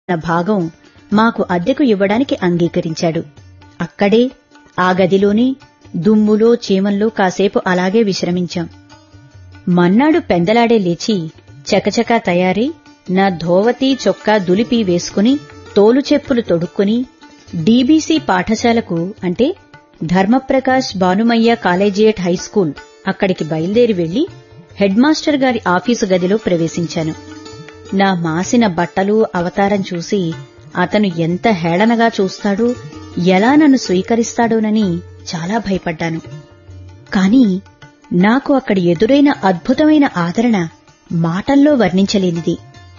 నా భాగం మాకు అద్దెకు ఇవ్వడానికి అంగీకరించాడు అక్కడే ఆ గదిలోనే దుమ్ములో చీమల్లో కాసేపు అలాగే విశ్రమించాం మన్నాడు పెందలాడే లేచి చకచకా తయారై నా ధోవతి చొక్కా దులిపి వేసుకుని తోలు చెప్పులు తొడుక్కుని డీబీసీ పాఠశాలకు అంటే ధర్మప్రకాష్ భానుమయ్య కాలేజియేట్ హైస్కూల్ అక్కడికి బయలుదేరి వెళ్లి హెడ్ మాస్టర్ గారి ఆఫీసు గదిలో ప్రవేశించాను నా మాసిన బట్టలు అవతారం చూసి అతను ఎంత హేళనగా చూస్తాడో ఎలా నన్ను స్వీకరిస్తాడోనని చాలా భయపడ్డాను కాని నాకు అక్కడ ఎదురైన అద్భుతమైన ఆదరణ మాటల్లో వర్ణించలేనిది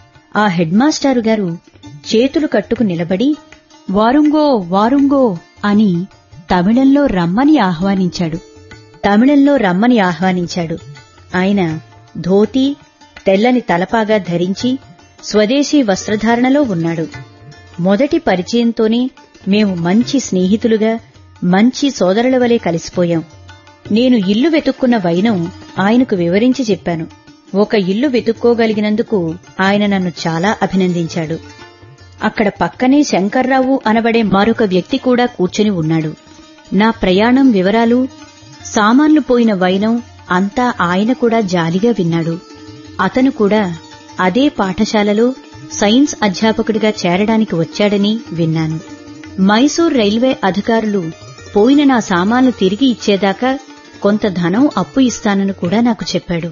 ఆ హెడ్ మాస్టారు గారు చేతులు కట్టుకు నిలబడి వారుంగో వారుంగో అని తమిళంలో రమ్మని ఆహ్వానించాడు తమిళంలో రమ్మని ఆహ్వానించాడు ఆయన ధోతి తెల్లని తలపాగా ధరించి స్వదేశీ వస్త్రధారణలో ఉన్నాడు మొదటి పరిచయంతోనే మేము మంచి స్నేహితులుగా మంచి సోదరుల వలె కలిసిపోయాం నేను ఇల్లు వెతుక్కున్న వైనం ఆయనకు వివరించి చెప్పాను ఒక ఇల్లు వెతుక్కోగలిగినందుకు ఆయన నన్ను చాలా అభినందించాడు అక్కడ పక్కనే శంకర్రావు అనబడే మరొక వ్యక్తి కూడా కూర్చుని ఉన్నాడు నా ప్రయాణం వివరాలు సామాన్లు పోయిన వైనం అంతా ఆయన కూడా జాలిగా విన్నాడు అతను కూడా అదే పాఠశాలలో సైన్స్ అధ్యాపకుడిగా చేరడానికి వచ్చాడని విన్నాను మైసూర్ రైల్వే అధికారులు పోయిన నా సామాన్లు తిరిగి ఇచ్చేదాకా కొంత ధనం అప్పు ఇస్తానని కూడా నాకు చెప్పాడు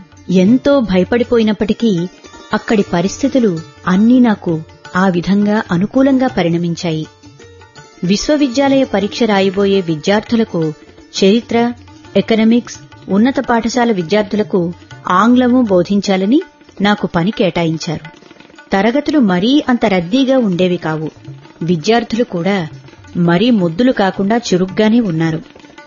ఎంతో భయపడిపోయినప్పటికీ అక్కడి పరిస్థితులు అన్నీ నాకు ఆ విధంగా అనుకూలంగా పరిణమించాయి విశ్వవిద్యాలయ పరీక్ష రాయబోయే విద్యార్థులకు చరిత్ర ఎకనమిక్స్ ఉన్నత పాఠశాల విద్యార్థులకు ఆంగ్లము బోధించాలని నాకు పని కేటాయించారు తరగతులు మరీ అంత రద్దీగా ఉండేవి కావు విద్యార్థులు కూడా మరీ ముద్దులు కాకుండా చురుగ్గానే ఉన్నారు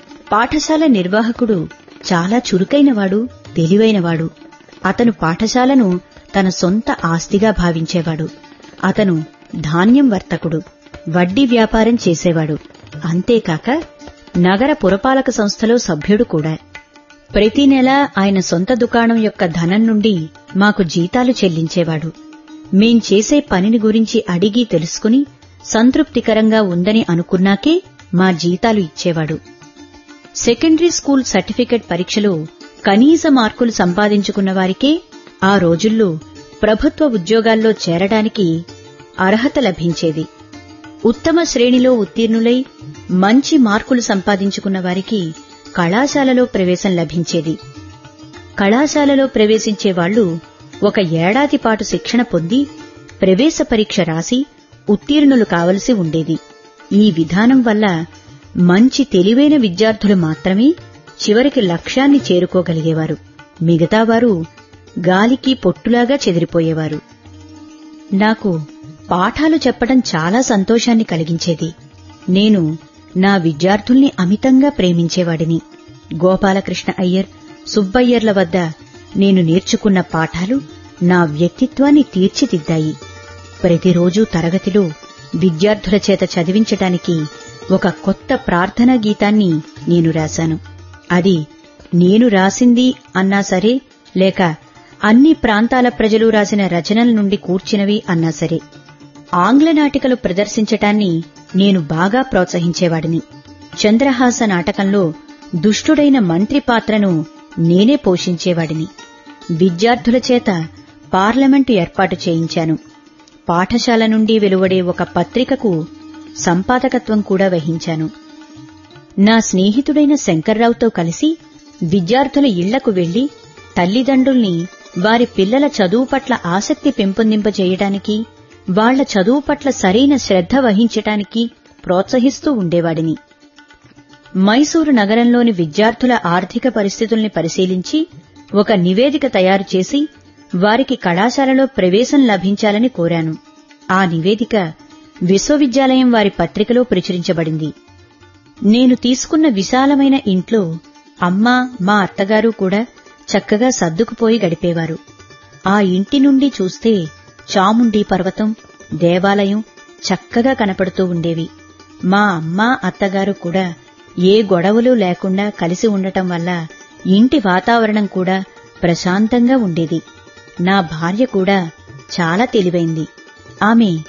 పాఠశాల నిర్వాహకుడు చాలా చురుకైనవాడు తెలివైనవాడు అతను పాఠశాలను తన సొంత ఆస్తిగా భావించేవాడు అతను ధాన్యం వర్తకుడు వడ్డీ వ్యాపారం చేసేవాడు అంతేకాక నగర పురపాలక సంస్థలో సభ్యుడు కూడా ప్రతి నెలా ఆయన సొంత దుకాణం యొక్క ధనం నుండి మాకు జీతాలు చెల్లించేవాడు మేం చేసే పనిని గురించి అడిగి తెలుసుకుని సంతృప్తికరంగా ఉందని అనుకున్నాకే మా జీతాలు ఇచ్చేవాడు సెకండరీ స్కూల్ సర్టిఫికెట్ పరీక్షలో కనీస మార్కులు సంపాదించుకున్న వారికే ఆ రోజుల్లో ప్రభుత్వ ఉద్యోగాల్లో చేరడానికి అర్హత లభించేది ఉత్తమ శ్రేణిలో ఉత్తీర్ణులై మంచి మార్కులు సంపాదించుకున్న వారికి కళాశాలలో ప్రవేశం లభించేది కళాశాలలో ప్రవేశించే వాళ్లు ఒక ఏడాది పాటు శిక్షణ పొంది ప్రవేశ పరీక్ష రాసి ఉత్తీర్ణులు కావలసి ఉండేది ఈ విధానం వల్ల మంచి తెలివైన విద్యార్థులు మాత్రమే చివరికి లక్ష్యాన్ని చేరుకోగలిగేవారు మిగతావారు గాలికి పొట్టులాగా చెదిరిపోయేవారు నాకు పాఠాలు చెప్పడం చాలా సంతోషాన్ని కలిగించేది నేను నా విద్యార్థుల్ని అమితంగా ప్రేమించేవాడిని గోపాలకృష్ణ అయ్యర్ సుబ్బయ్యర్ల వద్ద నేను నేర్చుకున్న పాఠాలు నా వ్యక్తిత్వాన్ని తీర్చిదిద్దాయి ప్రతిరోజూ తరగతిలో విద్యార్థుల చేత చదివించటానికి ఒక కొత్త ప్రార్థనా గీతాన్ని నేను రాశాను అది నేను రాసింది అన్నా సరే లేక అన్ని ప్రాంతాల ప్రజలు రాసిన రచనల నుండి కూర్చినవి అన్నా సరే ఆంగ్ల నాటికలు ప్రదర్శించటాన్ని నేను బాగా ప్రోత్సహించేవాడిని చంద్రహాస నాటకంలో దుష్టుడైన మంత్రి పాత్రను నేనే పోషించేవాడిని విద్యార్థుల చేత పార్లమెంటు ఏర్పాటు చేయించాను పాఠశాల నుండి వెలువడే ఒక పత్రికకు సంపాదకత్వం కూడా వహించాను నా స్నేహితుడైన శంకర్రావుతో కలిసి విద్యార్థుల ఇళ్లకు వెళ్లి తల్లిదండ్రుల్ని వారి పిల్లల చదువు పట్ల ఆసక్తి పెంపొందింపజేయడానికి వాళ్ల చదువు పట్ల సరైన శ్రద్ధ వహించటానికి ప్రోత్సహిస్తూ ఉండేవాడిని మైసూరు నగరంలోని విద్యార్థుల ఆర్థిక పరిస్థితుల్ని పరిశీలించి ఒక నివేదిక తయారు చేసి వారికి కళాశాలలో ప్రవేశం లభించాలని కోరాను ఆ నివేదిక విశ్వవిద్యాలయం వారి పత్రికలో ప్రచురించబడింది నేను తీసుకున్న విశాలమైన ఇంట్లో అమ్మ మా అత్తగారు కూడా చక్కగా సర్దుకుపోయి గడిపేవారు ఆ ఇంటి నుండి చూస్తే చాముండి పర్వతం దేవాలయం చక్కగా కనపడుతూ ఉండేవి మా అమ్మ అత్తగారు కూడా ఏ గొడవలు లేకుండా కలిసి ఉండటం వల్ల ఇంటి వాతావరణం కూడా ప్రశాంతంగా ఉండేది నా భార్య కూడా చాలా తెలివైంది ఆమె